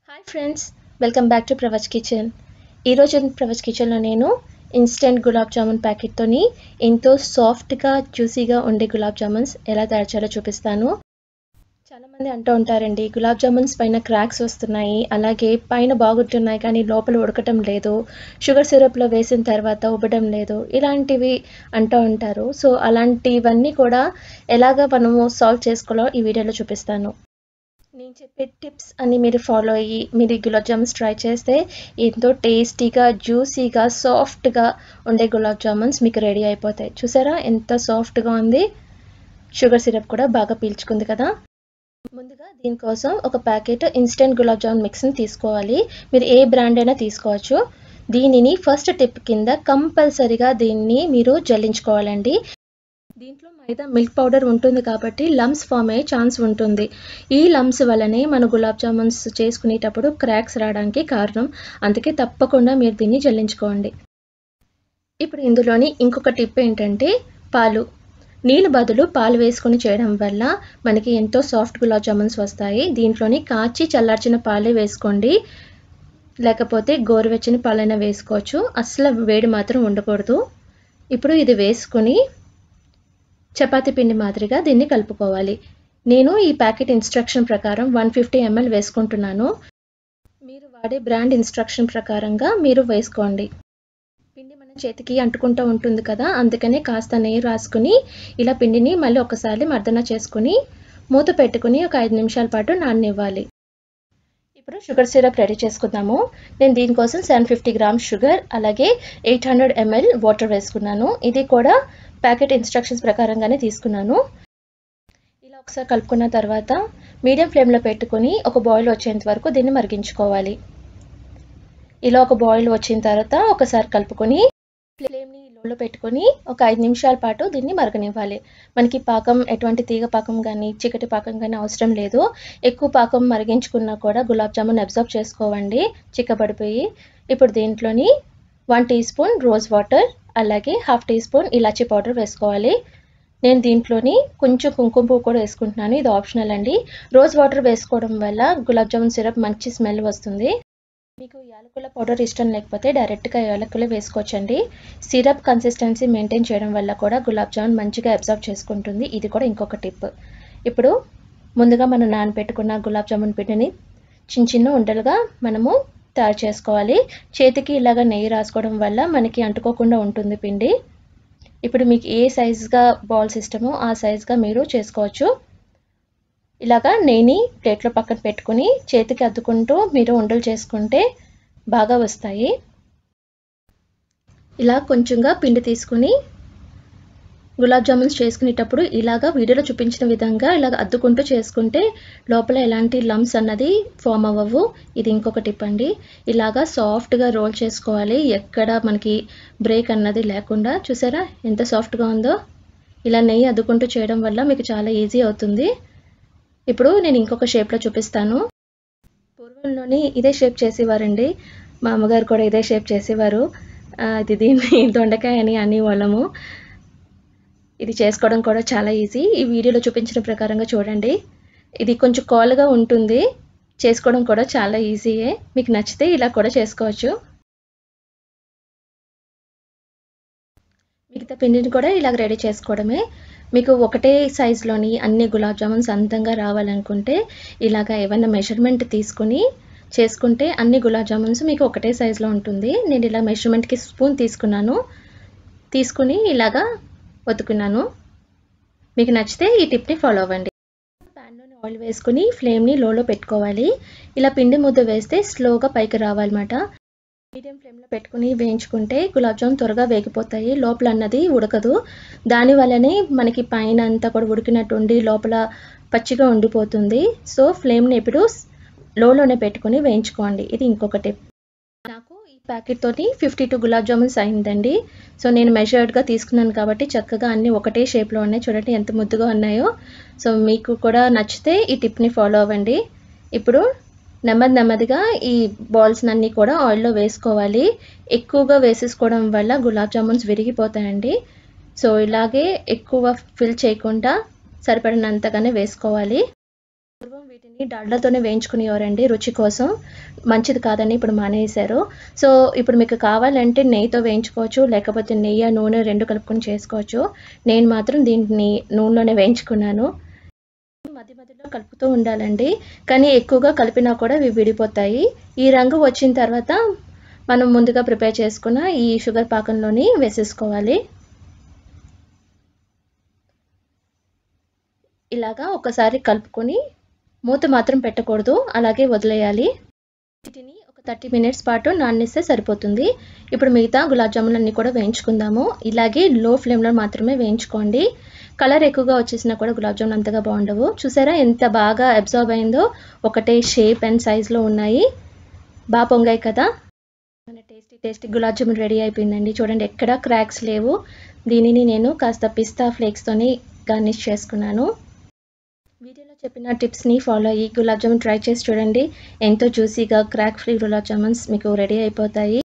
hi friends welcome back to Pravach kitchen ఈరోజు ప్రవచ్ కిచెన్లో నేను ఇన్స్టెంట్ గులాబ్ జామున్ ప్యాకెట్తోని ఎంతో సాఫ్ట్గా జ్యూసీగా ఉండే గులాబ్ జామున్స్ ఎలా తయారు చేయాలో చూపిస్తాను చాలామంది అంటూ ఉంటారండి గులాబ్ జామున్స్ పైన క్రాక్స్ వస్తున్నాయి అలాగే పైన బాగుంటున్నాయి కానీ లోపల ఉడకటం లేదు షుగర్ సిరప్లో వేసిన తర్వాత ఉబ్బడం లేదు ఇలాంటివి అంటూ ఉంటారు సో అలాంటివన్నీ కూడా ఎలాగ మనము సాల్వ్ చేసుకోవాలో ఈ వీడియోలో చూపిస్తాను నేను చెప్పే టిప్స్ అన్ని మీరు ఫాలో అయ్యి మీరు ఈ గులాబ్ జామున్స్ ట్రై చేస్తే ఎంతో టేస్టీగా జ్యూసీగా సాఫ్ట్గా ఉండే గులాబ్ జామున్స్ మీకు రెడీ అయిపోతాయి చూసారా ఎంత సాఫ్ట్గా ఉంది షుగర్ సిరప్ కూడా బాగా పీల్చుకుంది కదా ముందుగా దీనికోసం ఒక ప్యాకెట్ ఇన్స్టెంట్ గులాబ్ జామున్ మిక్స్ని తీసుకోవాలి మీరు ఏ బ్రాండ్ అయినా తీసుకోవచ్చు దీనిని ఫస్ట్ టిప్ కింద కంపల్సరిగా దీన్ని మీరు జల్లించుకోవాలండి దీంట్లో మైదా మిల్క్ పౌడర్ ఉంటుంది కాబట్టి లమ్స్ ఫామ్ అయ్యే ఛాన్స్ ఉంటుంది ఈ లమ్స్ వల్లనే మన గులాబ్ జామున్స్ చేసుకునేటప్పుడు క్రాక్స్ రావడానికి కారణం అందుకే తప్పకుండా మీరు దీన్ని జల్లించుకోండి ఇప్పుడు ఇందులోని ఇంకొక టిప్ ఏంటంటే పాలు నీళ్ళు బదులు పాలు వేసుకొని చేయడం వల్ల మనకి ఎంతో సాఫ్ట్ గులాబ్ జామున్స్ వస్తాయి దీంట్లోని కాచి చల్లార్చిన పాలే వేసుకోండి లేకపోతే గోరువెచ్చని పాలైనా వేసుకోవచ్చు అసలు వేడి మాత్రం ఉండకూడదు ఇప్పుడు ఇది వేసుకొని చపాతీ పిండి మాదిరిగా దీన్ని కలుపుకోవాలి నేను ఈ ప్యాకెట్ ఇన్స్ట్రక్షన్ ప్రకారం వన్ ఫిఫ్టీ ఎంఎల్ వేసుకుంటున్నాను మీరు వాడే బ్రాండ్ ఇన్స్ట్రక్షన్ ప్రకారంగా మీరు వేసుకోండి పిండి మన చేతికి అంటుకుంటూ ఉంటుంది కదా అందుకనే కాస్త నెయ్యి రాసుకుని ఇలా పిండిని మళ్ళీ ఒకసారి మర్దన చేసుకుని మూత పెట్టుకుని ఒక ఐదు నిమిషాల పాటు నాననివ్వాలి ఇప్పుడు షుగర్ సిరప్ రెడీ చేసుకుందాము నేను దీనికోసం సెవెన్ ఫిఫ్టీ గ్రామ్స్ షుగర్ అలాగే ఎయిట్ హండ్రెడ్ ఎంఎల్ వాటర్ వేసుకున్నాను ఇది కూడా ప్యాకెట్ ఇన్స్ట్రక్షన్స్ ప్రకారంగానే తీసుకున్నాను ఇలా ఒకసారి కలుపుకున్న తర్వాత మీడియం ఫ్లేమ్లో పెట్టుకుని ఒక బాయిల్ వచ్చేంత వరకు దీన్ని మరిగించుకోవాలి ఇలా ఒక బాయిల్ వచ్చిన తర్వాత ఒకసారి కలుపుకొని ఫ్లేమ్ని లోలో పెట్టుకొని ఒక ఐదు నిమిషాల పాటు దీన్ని మరగనివ్వాలి మనకి పాకం ఎటువంటి తీగ పాకం కానీ చికటి పాకం కానీ అవసరం లేదు ఎక్కువ పాకం మరిగించుకున్నా కూడా గులాబ్ జామున్ అబ్జర్వ్ చేసుకోవండి చిక్కబడిపోయి ఇప్పుడు దీంట్లోని one teaspoon rose water అలాగే హాఫ్ టీ స్పూన్ ఇలాచీ పౌడర్ వేసుకోవాలి నేను దీంట్లోని కొంచెం కుంకుమ పువ్వు కూడా వేసుకుంటున్నాను ఇది ఆప్షనల్ అండి రోజ్ వాటర్ వేసుకోవడం వల్ల గులాబ్ జామున్ సిరప్ మంచి స్మెల్ వస్తుంది మీకు యాలకుల పౌడర్ ఇష్టం లేకపోతే డైరెక్ట్గా యాలకులు వేసుకోవచ్చండి సిరప్ కన్సిస్టెన్సీ మెయింటైన్ చేయడం వల్ల కూడా గులాబ్ జామున్ మంచిగా అబ్జర్వ్ చేసుకుంటుంది ఇది కూడా ఇంకొక టిప్ ఇప్పుడు ముందుగా మనం నానబెట్టుకున్న గులాబ్ జామున్ పిండిని చిన్న చిన్న ఉండలుగా మనము తయారు చేసుకోవాలి చేతికి ఇలాగ నెయ్యి రాసుకోవడం వల్ల మనకి అంటుకోకుండా ఉంటుంది పిండి ఇప్పుడు మీకు ఏ సైజుగా బాల్స్ ఇష్టమో ఆ సైజుగా మీరు చేసుకోవచ్చు ఇలాగా నెయ్యిని ప్లేట్లో పక్కన పెట్టుకుని చేతికి అద్దుకుంటూ మీరు ఉండలు చేసుకుంటే బాగా వస్తాయి ఇలా కొంచెంగా పిండి తీసుకుని గులాబ్ జామున్స్ చేసుకునేటప్పుడు ఇలాగా వీడియోలో చూపించిన విధంగా ఇలాగ అద్దుకుంటూ చేసుకుంటే లోపల ఎలాంటి లమ్స్ అన్నది ఫామ్ అవ్వవు ఇది ఇంకొక టిప్ అండి ఇలాగా సాఫ్ట్గా రోల్ చేసుకోవాలి ఎక్కడ మనకి బ్రేక్ అన్నది లేకుండా చూసారా ఎంత సాఫ్ట్గా ఉందో ఇలా నెయ్యి అద్దుకుంటూ చేయడం వల్ల మీకు చాలా ఈజీ అవుతుంది ఇప్పుడు నేను ఇంకొక షేప్లో చూపిస్తాను పూర్వంలోని ఇదే షేప్ చేసేవారండి మా అమ్మగారు కూడా ఇదే షేప్ చేసేవారు ఇది దీన్ని దొండకాయ అని అనేవాళ్ళము ఇది చేసుకోవడం కూడా చాలా ఈజీ ఈ వీడియోలో చూపించిన ప్రకారంగా చూడండి ఇది కొంచెం కాల్గా ఉంటుంది చేసుకోవడం కూడా చాలా ఈజీయే మీకు నచ్చితే ఇలా కూడా చేసుకోవచ్చు మిగతా పిండిని కూడా ఇలాగ రెడీ చేసుకోవడమే మీకు ఒకటే సైజులోని అన్ని గులాబ్ జామున్స్ అందంగా రావాలనుకుంటే ఇలాగ ఏమైనా మెజర్మెంట్ తీసుకుని చేసుకుంటే అన్ని గులాబ్ జామున్స్ మీకు ఒకటే సైజులో ఉంటుంది నేను ఇలా మెజర్మెంట్కి స్పూన్ తీసుకున్నాను తీసుకుని ఇలాగా ఒత్తుకున్నాను మీకు నచ్చితే ఈ టిప్ని ఫాలో అవ్వండి ప్యాన్లోని ఆయిల్ వేసుకుని ఫ్లేమ్ని లోలో పెట్టుకోవాలి ఇలా పిండి ముద్ద వేస్తే స్లోగా పైకి రావాలన్నమాట మీడియం ఫ్లేమ్లో పెట్టుకుని వేయించుకుంటే గులాబ్ జామ్ త్వరగా వేగిపోతాయి లోపల అన్నది ఉడకదు దానివల్లనే మనకి పైన అంతా కూడా ఉడికినట్టు ఉండి లోపల పచ్చిగా ఉండిపోతుంది సో ఫ్లేమ్ని ఎప్పుడు లోలోనే పెట్టుకుని వేయించుకోండి ఇది ఇంకొక టిప్ నాకు ఈ ప్యాకెట్ తోటి ఫిఫ్టీ టూ గులాబ్ జామున్స్ అయిందండి సో నేను మెజర్డ్గా తీసుకున్నాను కాబట్టి చక్కగా అన్నీ ఒకటే షేప్లో ఉన్నాయి చూడండి ఎంత ముద్దుగా ఉన్నాయో సో మీకు కూడా నచ్చితే ఈ టిప్ని ఫాలో అవ్వండి ఇప్పుడు నెమ్మది నెమ్మదిగా ఈ బాల్స్ అన్నీ కూడా ఆయిల్లో వేసుకోవాలి ఎక్కువగా వేసేసుకోవడం వల్ల గులాబ్ జామున్స్ విరిగిపోతాయండి సో ఇలాగే ఎక్కువ ఫిల్ చేయకుండా సరిపడినంతగానే వేసుకోవాలి పూర్వం వీటిని డాల్డాతోనే వేయించుకునేవారండి రుచి కోసం మంచిది కాదని ఇప్పుడు మానేశారు సో ఇప్పుడు మీకు కావాలంటే నెయ్యితో వేయించుకోవచ్చు లేకపోతే నెయ్యి నూనె రెండు కలుపుకొని చేసుకోవచ్చు నేను మాత్రం దీన్ని నూనెలోనే వేయించుకున్నాను మధ్య మధ్యలో కలుపుతూ ఉండాలండి కానీ ఎక్కువగా కలిపినా కూడా ఇవి విడిపోతాయి ఈ రంగు వచ్చిన తర్వాత మనం ముందుగా ప్రిపేర్ చేసుకున్న ఈ షుగర్ పాకంలోని వేసేసుకోవాలి ఇలాగా ఒకసారి కలుపుకొని మూత మాత్రం పెట్టకూడదు అలాగే వదిలేయాలి వీటిని ఒక థర్టీ మినిట్స్ పాటు నానేస్తే సరిపోతుంది ఇప్పుడు మిగతా గులాబ్ జామున్ అన్ని కూడా వేయించుకుందాము ఇలాగే లో ఫ్లేమ్లో మాత్రమే వేయించుకోండి కలర్ ఎక్కువగా వచ్చేసినా కూడా గులాబ్ జామున్ అంతగా బాగుండవు చూసారా ఎంత బాగా అబ్జర్వ్ అయిందో ఒకటే షేప్ అండ్ సైజులో ఉన్నాయి బాగా పొంగాయి కదా మన tasty tasty gulab jamun ready అయిపోయిందండి చూడండి ఎక్కడా క్రాక్స్ లేవు దీనిని నేను కాస్త పిస్తా ఫ్లేక్స్తోని గార్నిష్ చేసుకున్నాను వీడియోలో చెప్పిన టిప్స్ని ఫాలో అయ్యి గులాబ్ జామున్ ట్రై చేసి చూడండి ఎంతో జ్యూసీగా క్రాక్ ఫ్రీ గులాబ్ జామున్స్ మీకు రెడీ అయిపోతాయి